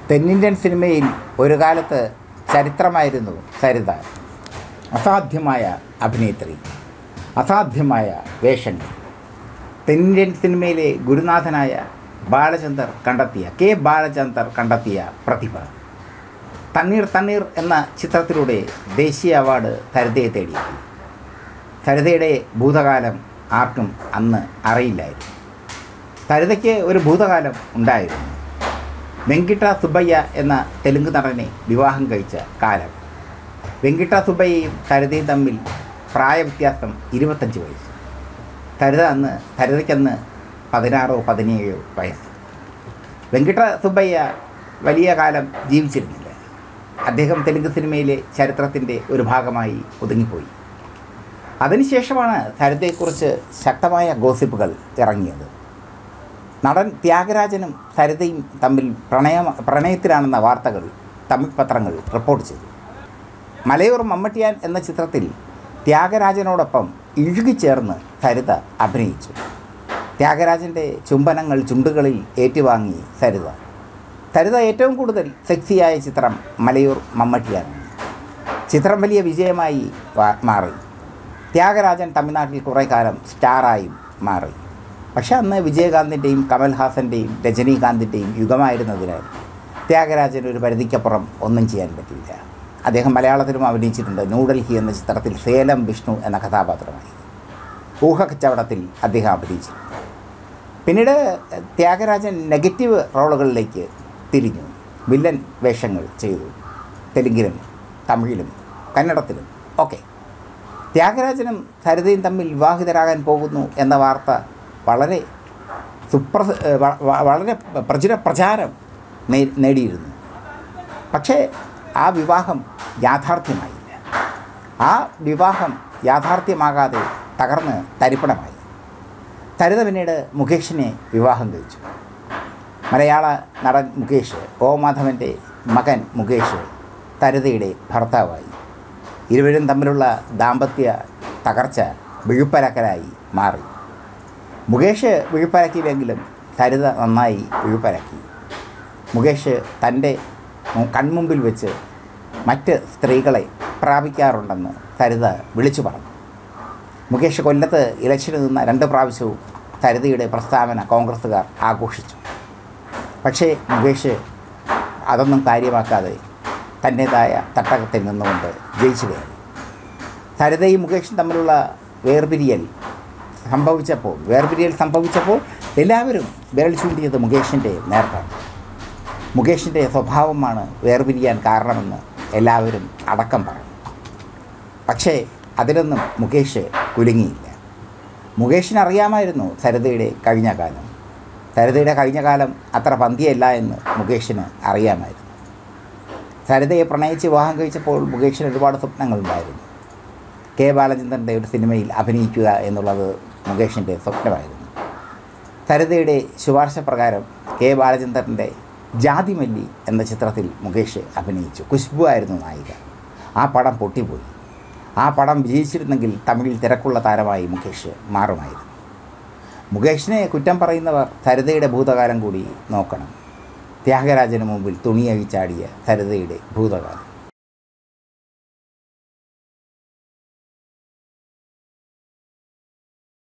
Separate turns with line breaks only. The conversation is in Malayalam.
തെന്നിന്ത്യൻ സിനിമയിൽ ഒരു കാലത്ത് ചരിത്രമായിരുന്നു സരിത അസാധ്യമായ അഭിനേത്രി അസാധ്യമായ വേഷങ്ങൾ തെന്നിന്ത്യൻ സിനിമയിലെ ഗുരുനാഥനായ ബാലചന്ദർ കണ്ടെത്തിയ കെ ബാലചന്ദർ കണ്ടെത്തിയ പ്രതിഭ തണ്ണീർ തണ്ണീർ എന്ന ചിത്രത്തിലൂടെ ദേശീയ അവാർഡ് സരിതയെ തേടിയെത്തി സരിതയുടെ ഭൂതകാലം ആർക്കും അന്ന് അറിയില്ലായിരുന്നു സരിതയ്ക്ക് ഒരു ഭൂതകാലം ഉണ്ടായിരുന്നു വെങ്കിട്ട സുബ്ബയ്യ എന്ന തെലുങ്ക് നടനെ വിവാഹം കഴിച്ച കാലം വെങ്കിട്ട സുബ്ബയ്യയും സരിതയും തമ്മിൽ പ്രായവ്യത്യാസം ഇരുപത്തഞ്ച് വയസ്സ് സരിത അന്ന് സരിതയ്ക്കന്ന് പതിനാറോ പതിനേഴോ വയസ്സ് വെങ്കിട്ട സുബ്ബയ്യ വലിയ കാലം ജീവിച്ചിരുന്നില്ല അദ്ദേഹം തെലുങ്ക് സിനിമയിലെ ചരിത്രത്തിൻ്റെ ഒരു ഭാഗമായി ഒതുങ്ങിപ്പോയി അതിനുശേഷമാണ് സരിതയെക്കുറിച്ച് ശക്തമായ ഗോസിപ്പുകൾ ഇറങ്ങിയത് നടൻ ത്യാഗരാജനും സരിതയും തമ്മിൽ പ്രണയ പ്രണയത്തിലാണെന്ന വാർത്തകൾ തമിഴ് പത്രങ്ങൾ റിപ്പോർട്ട് ചെയ്തു മലയൂർ മമ്മട്ടിയാൻ എന്ന ചിത്രത്തിൽ ത്യാഗരാജനോടൊപ്പം ഇഴുകിച്ചേർന്ന് സരിത അഭിനയിച്ചു ത്യാഗരാജൻ്റെ ചുംബനങ്ങൾ ചുണ്ടുകളിൽ ഏറ്റുവാങ്ങി സരിത സരിത ഏറ്റവും കൂടുതൽ സെക്സിയായ ചിത്രം മലയൂർ മമ്മട്ടിയാണ് ചിത്രം വലിയ വിജയമായി വാ- മാറി ത്യാഗരാജൻ തമിഴ്നാട്ടിൽ കുറേ കാലം സ്റ്റാറായും മാറി പക്ഷെ അന്ന് വിജയകാന്തിൻ്റെയും കമൽഹാസൻ്റെയും രജനീകാന്തിൻ്റെയും യുഗമായിരുന്നതിനാൽ ത്യാഗരാജന് ഒരു പരിധിക്കപ്പുറം ഒന്നും ചെയ്യാൻ പറ്റിയില്ല അദ്ദേഹം മലയാളത്തിലും അഭിനയിച്ചിട്ടുണ്ട് ന്യൂഡൽഹി എന്ന ചിത്രത്തിൽ സേലം വിഷ്ണു എന്ന കഥാപാത്രമായി ഊഹക്കച്ചവടത്തിൽ അദ്ദേഹം അഭിനയിച്ചു പിന്നീട് ത്യാഗരാജൻ നെഗറ്റീവ് റോളുകളിലേക്ക് തിരിഞ്ഞു വില്ലൻ വേഷങ്ങൾ ചെയ്തു തെലുങ്കിലും തമിഴിലും കന്നഡത്തിലും ഒക്കെ ത്യാഗരാജനും സരിതയും തമ്മിൽ വിവാഹിതരാകാൻ പോകുന്നു എന്ന വാർത്ത വളരെ സുപ്ര വ- വ- വളരെ പ്രചുര പ്രചാരം നേ- നേടിയിരുന്നു പക്ഷേ ആ വിവാഹം യാഥാർത്ഥ്യമായില്ല ആ വിവാഹം യാഥാർത്ഥ്യമാകാതെ തകർന്ന് തരിപ്പണമായി സരിത പിന്നീട് മുകേഷിനെ വിവാഹം കഴിച്ചു മലയാള നടൻ മുകേഷ് ഓ മാധവൻ്റെ മകൻ മുകേഷ് സരിതയുടെ ഭർത്താവായി ഇരുവരും തമ്മിലുള്ള ദാമ്പത്യ തകർച്ച വിഴുപ്പരക്കലായി മാറി മുകേഷ് വിഴുപ്പരക്കിയില്ലെങ്കിലും സരിത നന്നായി വിഴുപ്പരക്കി മുകേഷ് തൻ്റെ മു- കൺമുമ്പിൽ വെച്ച് മറ്റ് സ്ത്രീകളെ പ്രാപിക്കാറുണ്ടെന്ന് സരിത വിളിച്ചു പറഞ്ഞു മുകേഷ് കൊല്ലത്ത് ഇലക്ഷന് നിന്ന രണ്ട് പ്രാവശ്യവും സരിതയുടെ പ്രസ്താവന കോൺഗ്രസ്സുകാർ ആഘോഷിച്ചു പക്ഷേ മുകേഷ് അതൊന്നും കാര്യമാക്കാതെ തൻ്റേതായ തട്ടകത്തിൽ നിന്നുകൊണ്ട് ജയിച്ചു കയറി സരിതയും മുകേഷും തമ്മിലുള്ള വേർപിരിയൽ സംഭവിച്ചപ്പോൾ വേർപിരിയൽ സംഭവിച്ചപ്പോൾ എല്ലാവരും വിരൽ ചൂണ്ടിയത് മുകേഷിൻ്റെ നേർക്കാണ് മുകേഷിൻ്റെ സ്വഭാവമാണ് വേർപിരിയാൻ കാരണമെന്ന് എല്ലാവരും അടക്കം പറഞ്ഞു പക്ഷേ അതിലൊന്നും മുകേഷ് കുലുങ്ങിയില്ല മുകേഷിന് അറിയാമായിരുന്നു സരിതയുടെ കഴിഞ്ഞ കാലം സരിതയുടെ കഴിഞ്ഞ കാലം അത്ര പന്തിയല്ല എന്ന് മുകേഷിന് അറിയാമായിരുന്നു സരിതയെ പ്രണയിച്ച് വിവാഹം കഴിച്ചപ്പോൾ മുകേഷിന് ഒരുപാട് സ്വപ്നങ്ങളുണ്ടായിരുന്നു കെ ബാലചന്ദ്രൻ്റെ ഒരു സിനിമയിൽ അഭിനയിക്കുക എന്നുള്ളത് മുകേഷിൻ്റെ സ്വപ്നമായിരുന്നു സരിതയുടെ ശുപാർശ പ്രകാരം കെ ബാലചന്ദ്രൻ്റെ ജാതിമല്ലി എന്ന ചിത്രത്തിൽ മുകേഷ് അഭിനയിച്ചു കുശ്ബു ആയിരുന്നു നായിക ആ പടം പൊട്ടിപ്പോയി ആ പടം വിജയിച്ചിരുന്നെങ്കിൽ തമിഴിൽ തിരക്കുള്ള താരമായി മുകേഷ് മാറുമായിരുന്നു മുകേഷിനെ കുറ്റം പറയുന്നവർ സരിതയുടെ ഭൂതകാലം കൂടി നോക്കണം ത്യാഗരാജന് മുമ്പിൽ തുണിയഴിച്ചാടിയ സരിതയുടെ ഭൂതകാലം